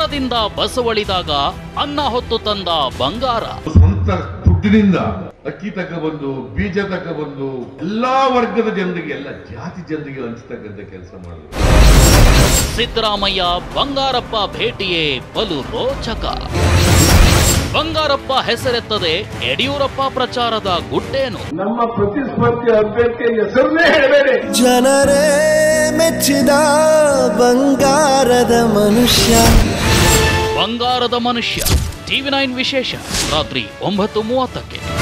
ಬರದಿಂದ ಬಸವಳಿದಾಗ ಅನ್ನ ಹೊತ್ತು ತಂದ ಬಂಗಾರ ಸ್ವಂತ ದುಡ್ಡಿನಿಂದ ಅಕ್ಕಿ ತಗೊಬಂದು ಬೀಜ ತಗೊಬಂದು ಎಲ್ಲಾ ವರ್ಗದ ಜನರಿಗೆ ಎಲ್ಲ ಜಾತಿ ಜನರಿಗೆ ಹಂಚತಕ್ಕಂಥ ಕೆಲಸ ಮಾಡಿದ್ರು ಸಿದ್ದರಾಮಯ್ಯ ಬಂಗಾರಪ್ಪ ಭೇಟಿಯೇ ಬಲು ರೋಚಕ ಬಂಗಾರಪ್ಪ ಹೆಸರೆತ್ತದೆ ಯಡಿಯೂರಪ್ಪ ಪ್ರಚಾರದ ಗುಟ್ಟೇನು ನಮ್ಮ ಪ್ರತಿಸ್ಪರ್ಧಿ ಅಭ್ಯರ್ಥಿ ಹೆಸರನ್ನೇ ಹೇಳಬೇಡಿ ಜನರೇ ಮೆಚ್ಚಿದ ಬಂಗಾರದ ಮನುಷ್ಯ ಬಂಗಾರದ ಮನುಷ್ಯ ಟಿವಿ ನೈನ್ ವಿಶೇಷ ರಾತ್ರಿ ಒಂಬತ್ತು ಮೂವತ್ತಕ್ಕೆ